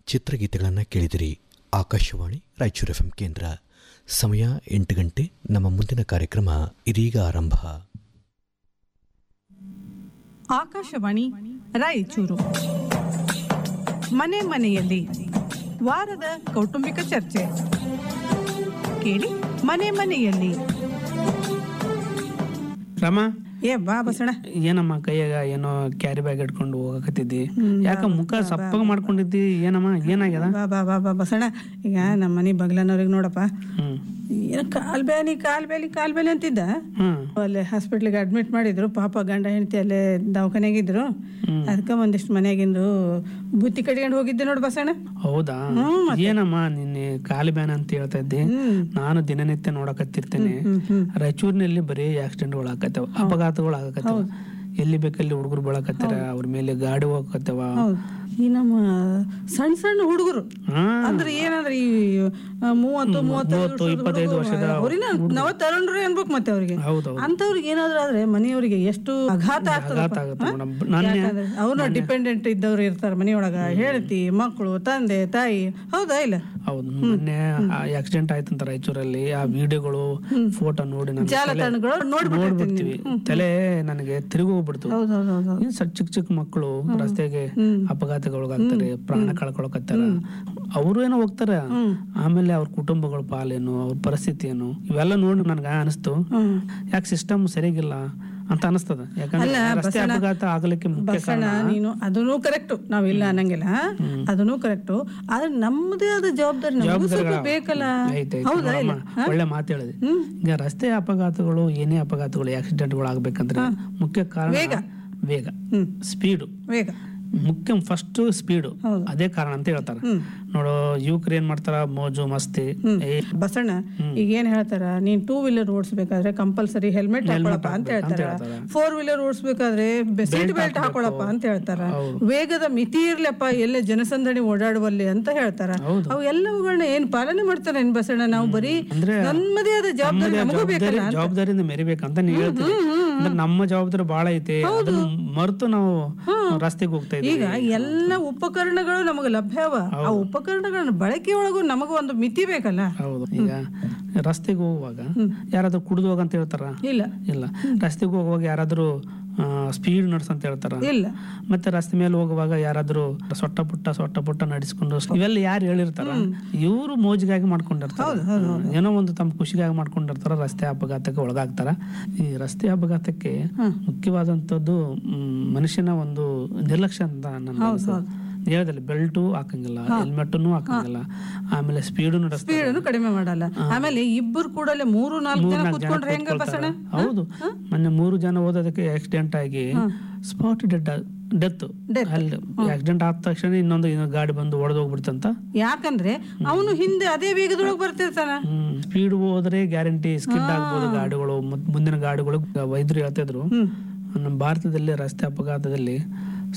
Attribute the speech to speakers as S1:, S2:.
S1: ಚಿತ್ರಗೀತೆಗಳನ್ನು ಕೇಳಿದಿರಿ ಆಕಾಶವಾಣಿ ರಾಯಚೂರು ಎಫ್ ಕೇಂದ್ರ ಸಮಯ ಎಂಟು ಗಂಟೆ ನಮ್ಮ ಮುಂದಿನ ಕಾರ್ಯಕ್ರಮ ಇದೀಗ ಆರಂಭ
S2: ಆಕಾಶವಾಣಿ ರಾಯಚೂರು ಮನೆ ಮನೆಯಲ್ಲಿ ವಾರದ ಕೌಟುಂಬಿಕ ಚರ್ಚೆ ಕೇಳಿ ಮನೆ ಮನೆಯಲ್ಲಿ
S3: ರಮ
S2: ಏ ಬಾ ಬಸಣ
S3: ಏನಮ್ಮ ಕೈಯಾಗ ಏನೋ ಕ್ಯಾರಿ ಬ್ಯಾಗ್ ಇಟ್ಕೊಂಡು ಹೋಗಕತ್ತಿದ್ದಿ ಯಾಕ ಮುಖ ಸಪ್ಪಗ ಮಾಡ್ಕೊಂಡಿದ್ದಿ ಏನಮ್ಮ ಏನಾಗ್ಯದ
S2: ಬಾ ಬಾ ಬಾ ಬಾ ಬಸಣ ಈಗ ನಮ್ಮ ಮನೆ ಬಗ್ಲನವ್ರಿಗೆ ನೋಡಪ್ಪ
S3: ಹ್ಮ್
S2: ಏನೋ ಕಾಲ್ ಬ್ಯಾನಿ ಕಾಲ್ ಬ್ಯಾನಿ ಕಾಲ್ ಬ್ಯಾನಿ ಅಂತಿದ್ದ
S3: ಹ್ಮ್
S2: ಅಲ್ಲೇ ಹಾಸ್ಪಿಟ್ಲಿಗೆ ಅಡ್ಮಿಟ್ ಮಾಡಿದ್ರು ಪಾಪ ಗಂಡ ಹೆಂಡತಿ ಅಲ್ಲೇ ದವಾಖಾನೆಗಿದ್ರು ಅದಕ್ಕೆ ಒಂದಿಷ್ಟು ಮನೆಯಾಗಿಂದು ಬುತ್ತಿ ಕಟ್ಕೊಂಡು ಹೋಗಿದ್ದೆ ನೋಡು ಬಸಣ್ಣ
S3: ಹೌದಾ ಏನಮ್ಮ ನಿನ್ನೆ ಕಾಲು ಬ್ಯಾನ್ ಅಂತ ಹೇಳ್ತಾ ಇದ್ದಿ ನಾನು ದಿನನಿತ್ಯ ನೋಡಕತ್ತಿರ್ತೇನೆ ರಾಯಚೂರಿನಲ್ಲಿ ಬರೀ ಆಕ್ಸಿಡೆಂಟ್ಗಳು ಆಗತ್ತವ ಅಪಘಾತಗಳು ಆಗಕತ್ತವ ಎಲ್ಲಿ ಬೇಕಲ್ಲಿ ಹುಡುಗರು ಬೆಳಕತ್ತಾರ ಅವ್ರ ಮೇಲೆ ಗಾಡಿ ಹೋಗಕತ್ತವ
S2: ಈ ನಮ್ಮ ಸಣ್ಣ ಸಣ್ಣ ಹುಡುಗರು
S3: ಹಾ
S2: ಅಂದ್ರೆ ಏನಂದ್ರೆ ಈ ಆ, ಮೂವತ್ತು ಮೂವತ್ತೈದು
S3: ಇಪ್ಪತ್ತೈದು ವರ್ಷದ
S2: ಅವ್ರಿನ ನವ ತರುಣರು ಅನ್ಬೇಕು ಮತ್ತೆ ಅವ್ರಿಗೆ
S3: ಹೌದೌದು
S2: ಅಂತವ್ರಿಗೆ ಏನಾದ್ರು ಆದ್ರೆ ಮನೆಯವರಿಗೆ ಎಷ್ಟು ಆಘಾತ ಆಗ್ತದೆ
S3: ಆಘಾತ ಆಗತ್ತೆ ಮೇಡಮ್ ನನ್ನ
S2: ಅವ್ರನ್ನ ಡಿಪೆಂಡೆಂಟ್ ಇದ್ದವ್ರು ಇರ್ತಾರೆ ಮನೆಯೊಳಗ ಹೆಂಡತಿ ಮಕ್ಕಳು ತಂದೆ ತಾಯಿ ಹೌದಾ ಇಲ್ಲ
S3: ಹೌದು ಮೊನ್ನೆ ಆಕ್ಸಿಡೆಂಟ್ ಆಯ್ತಂತ ರಾಯಚೂರಲ್ಲಿ ಆ ವಿಡಿಯೋಗಳು ಫೋಟೋ ನೋಡಿ ನಾನು
S2: ಜಾಲತಾಣಗಳು ನೋಡ್ಬಿಟ್ಟಿರ್ತೀನಿ
S3: ನೋಡ್ಬಿಡ್ತೀವಿ ತಲೆ ನನಗೆ ತಿರುಗಿ ಹೋಗ್ಬಿಡ್ತು
S2: ಹೌದು ಹೌದು ಹೌದು
S3: ಏನ್ ಸಣ್ಣ ಚಿಕ್ಕ ಚಿಕ್ಕ ಮಕ್ಕಳು ರಸ್ತೆಗೆ ಅಪಘಾತಗೊಳಗಾಗ್ತಾರೆ ಪ್ರಾಣ ಕಳ್ಕೊಳಕತ್ತಾರ ಅವರು ಏನೋ ಹೋಗ್ತಾರ ಆಮೇಲೆ ಅವ್ರ ಕುಟುಂಬಗಳ ಪಾಲೇನು ಅವ್ರ ಪರಿಸ್ಥಿತಿ ಏನು ಇವೆಲ್ಲ ನೋಡಿ ನನ್ಗ ಅನಿಸ್ತು ಯಾಕೆ ಸಿಸ್ಟಮ್ ಸರಿಗಿಲ್ಲ ಅಂತ ಅನಿಸ್ತದ ಯಾಕಂದ್ರೆ ರಸ್ತೆ ಅಪಘಾತ ಆಗ್ಲಿಕ್ಕೆ ಮುಖ್ಯ
S2: ಬಸಣ್ಣ ನೀನು ಅದನ್ನು ಕರೆಕ್ಟ್ ನಾವಿಲ್ಲ ಅನ್ನಂಗಿಲ್ಲ ಅದನ್ನು ಕರೆಕ್ಟ್ ಆದ್ರೆ ನಮ್ಮದೇ ಆದ ಜವಾಬ್ದಾರಿ ನಮಗೂ ಸ್ವಲ್ಪ ಬೇಕಲ್ಲ
S3: ಐತೆ
S2: ಹೌದಾ ಇಲ್ಲ
S3: ಒಳ್ಳೆ ಮಾತು ಹೇಳಿದೆ ಈಗ ರಸ್ತೆ ಅಪಘಾತಗಳು ಏನೇ ಅಪಘಾತಗಳು ಆಕ್ಸಿಡೆಂಟ್ಗಳು ಆಗ್ಬೇಕಂದ್ರೆ ಮುಖ್ಯ ಕಾರಣ ವೇಗ ಸ್ಪೀಡು
S2: ಬೇಗ
S3: ಮುಖ್ಯ ಫಸ್ಟ್ ಸ್ಪೀಡು ಅದೇ ಕಾರಣ ಅಂತ ಹೇಳ್ತಾರ ನೋಡು ಯುವಕರು ಏನ್ ಮಾಡ್ತಾರ ಮೋಜು ಮಸ್ತಿ ಏ,
S2: ಬಸಣ್ಣ ಈಗ ಏನ್ ಹೇಳ್ತಾರ ನೀನ್ ಟೂ ವೀಲರ್ ಓಡಿಸ್ಬೇಕಾದ್ರೆ ಕಂಪಲ್ಸರಿ ಹೆಲ್ಮೆಟ್ ಹಾಕೊಳಪ್ಪ ಅಂತ ಹೇಳ್ತಾರ ಫೋರ್ ವೀಲರ್ ಓಡಿಸ್ಬೇಕಾದ್ರೆ ಸೀಟ್ ಬೆಲ್ಟ್ ಹಾಕೊಳಪ್ಪ ಅಂತ ಹೇಳ್ತಾರ ವೇಗದ ಮಿತಿ ಇರ್ಲಪ್ಪ ಎಲ್ಲೇ ಜನಸಂದಣಿ ಓಡಾಡುವಲ್ಲಿ ಅಂತ ಹೇಳ್ತಾರ ಅವು ಎಲ್ಲವುಗಳನ್ನ ಏನ್ ಪಾಲನೆ ಮಾಡ್ತಾರ ಏನ್ ಬಸಣ್ಣ ನಾವು ಬರೀ ನಮ್ಮದೇ ಆದ ಜವಾಬ್ದಾರಿ ನಮಗೂ ಬೇಕಲ್ಲ
S3: ಜವಾಬ್ದಾರಿ ಜವಾಬ್ದಾರಿಯಿಂದ ಮೆರಿಬೇಕಂತ ನೀ ಹೇಳ್ತೀವಿ ಅಂದ್ರೆ ನಮ್ಮ ಜವಾಬ್ದಾರಿ ಬಹಳ ಐತೆ ಅದನ್ನ ಮರೆತು ನಾವು ರಸ್ತೆಗೆ ಹೋಗ್ತಾ ಇದ್ದೀವಿ
S2: ಈಗ ಎಲ್ಲ ಉಪಕರಣಗಳು ನಮಗೆ ಲಭ್ಯವ ಆ ಉಪಕರಣಗಳನ್ನ ಬಳಕೆಯೊಳಗೂ ನಮಗ ಒಂದು ಮಿತಿ ಬೇಕಲ್ಲ
S3: ಹೌದು ಈಗ ರಸ್ತೆಗೆ ಹೋಗುವಾಗ ಯಾರಾದ್ರೂ ಕುಡಿದು ಹೋಗಂತ ಹೇಳ್ತಾರ
S2: ಇಲ್ಲ
S3: ಇಲ್ಲ ರಸ್ತೆಗೆ ಹೋಗುವಾಗ ಯಾರಾದ್ರೂ ಸ್ಪೀಡ್ ನಡ್ಸಂತ ಹೇಳ್ತಾರ
S2: ಇಲ್ಲ
S3: ಮತ್ತೆ ರಸ್ತೆ ಮೇಲೆ ಹೋಗುವಾಗ ಯಾರಾದ್ರೂ ಸೊಟ್ಟ ಪುಟ್ಟ ಸೊಟ್ಟ ಪುಟ್ಟ ನಡೆಸ್ಕೊಂಡು ಇವೆಲ್ಲ ಯಾರು ಹೇಳಿರ್ತಾರ ಇವರು ಮೋಜಿಗಾಗಿ ಮಾಡ್ಕೊಂಡಿರ್ತಾರೆ ಏನೋ ಒಂದು ತಮ್ಮ ಖುಷಿಗಾಗಿ ಮಾಡ್ಕೊಂಡಿರ್ತಾರ ರಸ್ತೆ ಅಪಘಾತಕ್ಕೆ ಒಳಗಾಗ್ತಾರ ಈ ರಸ್ತೆ ಅಪಘಾತಕ್ಕೆ ಮುಖ್ಯವಾದಂತದ್ದು ಮ್, ಮನುಷ್ಯನ ಒಂದು ನಿರ್ಲಕ್ಷ್ಯ ಅಂತ ನನ್ನ ಅನ್ಸುತ್ತೆ. ಹೇಳ್ದಲ್ಲ ಬೆಲ್ಟು ಹಾಕಂಗಿಲ್ಲ ಹೆಲ್ಮೆಟ್ನು ಹಾಕಂಗಿಲ್ಲ ಆಮೇಲೆ ಸ್ಪೀಡು ನಡೆಸ್ತಾರೆ
S2: ಸ್ಪೀಡನ್ನು ಕಡಿಮೆ ಮಾಡಲ್ಲ ಆಮೇಲೆ ಇಬ್ಬರು ಕೂಡಲೇ ಮೂರು ನಾಲ್ಕು ಜನ ಕೂತ್ಕೊಂಡ್ರೆ ಹೆಂಗ ಬಸಣ್ಣ
S3: ಹೌದು ಮೊನ್ನೆ ಮೂರು ಜನ ಓದೋದಕ್ಕೆ ಆಕ್ಸಿಡೆಂಟ್ ಆಗಿ ಸ್ಪಾಟ್ ಡೆಡ್ ಡೆತ್ ಅಲ್ಲಿ ಆಕ್ಸಿಡೆಂಟ್ ಆದ ತಕ್ಷಣ ಇನ್ನೊಂದು ಇನ್ನೊಂದು ಗಾಡಿ ಬಂದು ಹೊಡೆದು ಹೋಗ್ಬಿಡ್ತಂತ
S2: ಯಾಕಂದ್ರೆ ಅವನು ಹಿಂದೆ ಅದೇ ವೇಗದೊಳಗೆ ಬರ್ತಿರ್ತಾನ
S3: ಸ್ಪೀಡ್ ಹೋದ್ರೆ ಗ್ಯಾರಂಟಿ ಸ್ಕಿಡ್ ಆಗ್ಬೋದು ಗಾಡಿಗಳು ಮತ್ ಮುಂದಿನ ಗಾಡಿಗಳು ವೈದ್ಯರು ಹೇಳ್ತಿದ್ರು ನಮ್ಮ ಭಾರತದಲ್ಲಿ ರಸ್ತೆ ಅಪಘಾತದಲ್ಲಿ